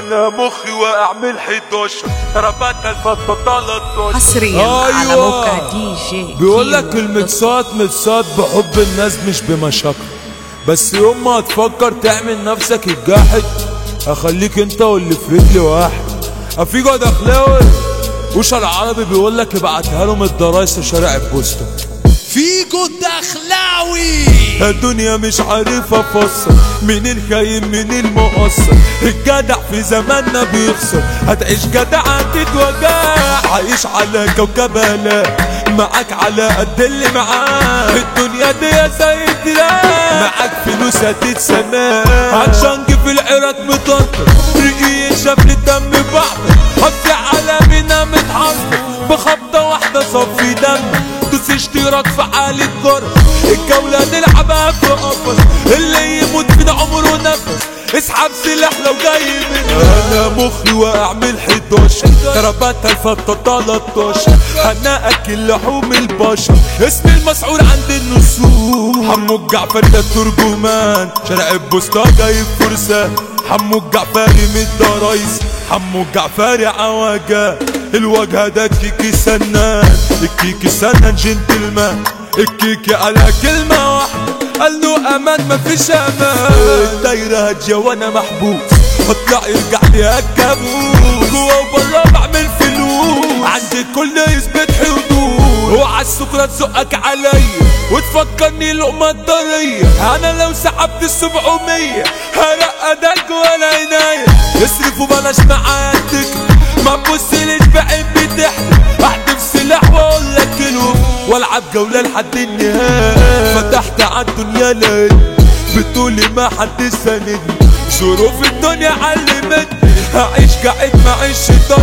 انا مخي واعمل 11 ربات الفتة 13 حصريا على أيوة. موقع دي جي بيقول لك كيمو المكسات مكسات بحب الناس مش بمشاكل بس يوم ما تفكر تعمل نفسك الجاحد هخليك انت واللي في رجلي واحد افيجو دخلاوي وش العربي بيقول لك ابعتها لهم الضرايس شارع البوسطة فيجو الدخلاوي الدنيا مش عارف افسر مين الخاين مين المقصر الجدع في زماننا بيخسر هتعيش جدع هتتوجع عايش على كوكب آلاء معاك على قد اللي معاك الدنيا دي يا سيد معاك فلوس هتتسمى هتشنج في العراق مطنطر رقي شاف الدم بعض هفي على بنا متحصر بخبطة واحدة صفي دم دوس اشتراك في حالة جرة الجولة نلعبها في قفص اللي يموت فينا عمره نفس اسحب سلاح لو جاي من انا مخي واعمل 11 ضربات الفتة 13 انا اكل لحوم البشر اسم المسعور عند النسور حمو الجعفر ده الترجمان شارع البوسطة جايب فرسان حمو الجعفري من الضرايس حمو الجعفري عواجة الوجه ده كيكي سنان الكيكي سنان جنتلمان الكيكي على كلمة واحدة قال له امان مفيش امان الدايرة هادية وانا محبوس هطلع يرجع لي الكابوس جوا وبرا بعمل فلوس عندي كل يثبت حدود اوعى السكرة تزقك عليا وتفكرني لقمة ضرية انا لو سحبت السبعمية هرقدك ولا عينيا اصرف وبلاش معايا التكت ما تبصليش بعين بتحلم احدف سلاح واقول لك كيلو والعب جولة لحد النهاية فتحت عالدنيا لقيت بتقولي ما حد ساندني ظروف الدنيا علمتني هعيش قاعد معيش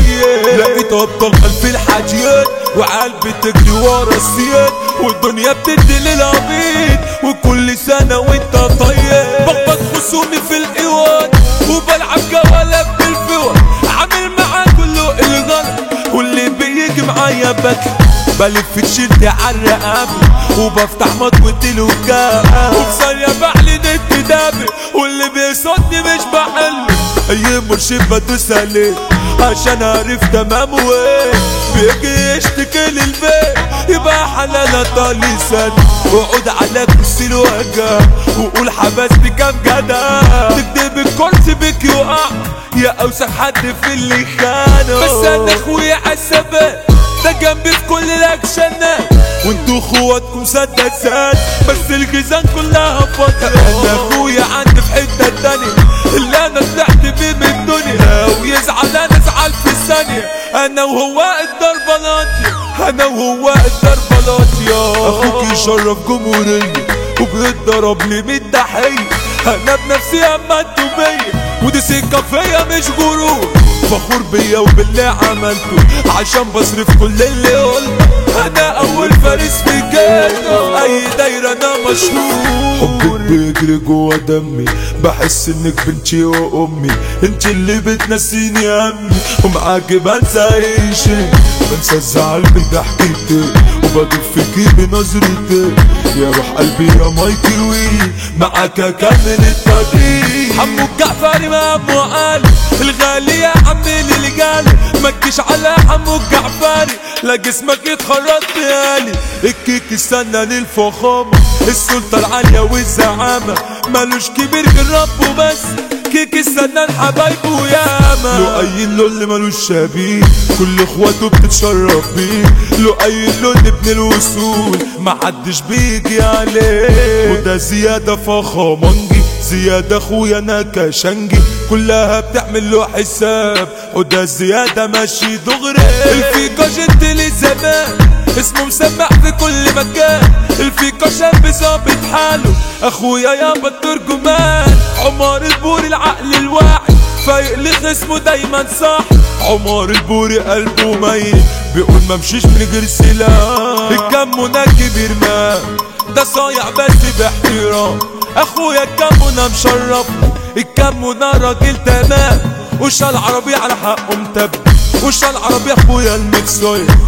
طيب لقيت ابطال خلف الحاجيات وقلبي تجري ورا السياد والدنيا بتدي للعبيد وكل سنة وانت طيب بخبط خصومي في الايوان وبلعب جولة بالفوان عامل معاه كله الغلط واللي بيجي معايا بكي بلف تيشيرتي على الرقابة وبفتح مطوة الوكالة وفي ثانية بعلن انتدابي واللي بيصدني مش بحل اي مرشد بدوس عليه عشان عارف تمام وين بيجي يشتكي للبيت يبقى حلال طالي سنة وقعد على كرسي الوجع وقول حبستي كام جدع تكتب الكرسي بك يقع يا اوسخ حد في اللي خانه بس انا اخويا عالثبات ده جنبي في كل الاكشنات وانتوا اخواتكم سدسات بس الجيزان كلها فترة انا اخويا عندي في حتة تانية اللي انا طلعت بيه من الدنيا ويزعل انا ازعل في ثانية انا وهو الضربة ناطية انا وهو الضربة ناطية اخوك يشرف جمهورية وبيتضرب لي من تحية انا بنفسي اما انتوا بيا ودي سكة فيا مش غرور فخور بيا وباللي عملته عشان بصرف كل اللي قلته انا اول فارس في جيته اي دايرة انا مشهور حبك بيجري جوا دمي بحس انك بنتي وامي انت اللي بتنسيني همي ومعاكي بنسى اي شيء بنسى الزعل بضحكتك وبدوب فيكي بنظرتك يا روح قلبي يا مايكل ويلي معاك اكمل الطريق حمو الجعفري ما ابو علي الغالي يا عمي اللي جالي ما تجيش على حمو الجعفري لا جسمك يتخرط بيالي الكيك استنى للفخامة السلطة العالية والزعامة مالوش كبير غير ربه بس كيك استنى الحبايب وياما له اي اللي مالوش شبيه كل اخواته بتتشرف بيه له اي اللون ابن الوصول محدش بيجي عليه وده زيادة فخامنجي زيادة اخويا انا كشنجي كلها بتعمل له حساب وده زيادة ماشي دغري الفيكا جد لي زمان اسمه مسمع في كل مكان الفيكا شاب ظابط حاله اخويا يابا الترجمان عمر البوري العقل الواعي فايق لخصمه دايما صح عمر البوري قلبه ميت بيقول ما مشيش من غير سلاح الكم منجي بيرمان ده صايع بس باحترام اخويا الكمونة مشرف الكمونة راجل تمام وش العربي على حقه متب وش العربي اخويا المكسوي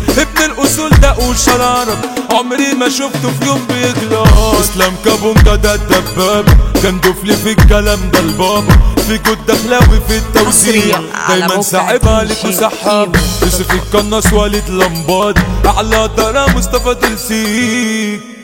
ابن الاصول ده وشرارة عمري ما شفته في يوم بيغلط اسلام كابونجا ده الدباب كان دفلي في الكلام ده البابا في جود دخلاوي في التوزيع حصرياً على دايما موقع ساعب عليك دي جي وسحاب كيمو. يوسف القناص وليد لمباد اعلى ترى مصطفى تلسيك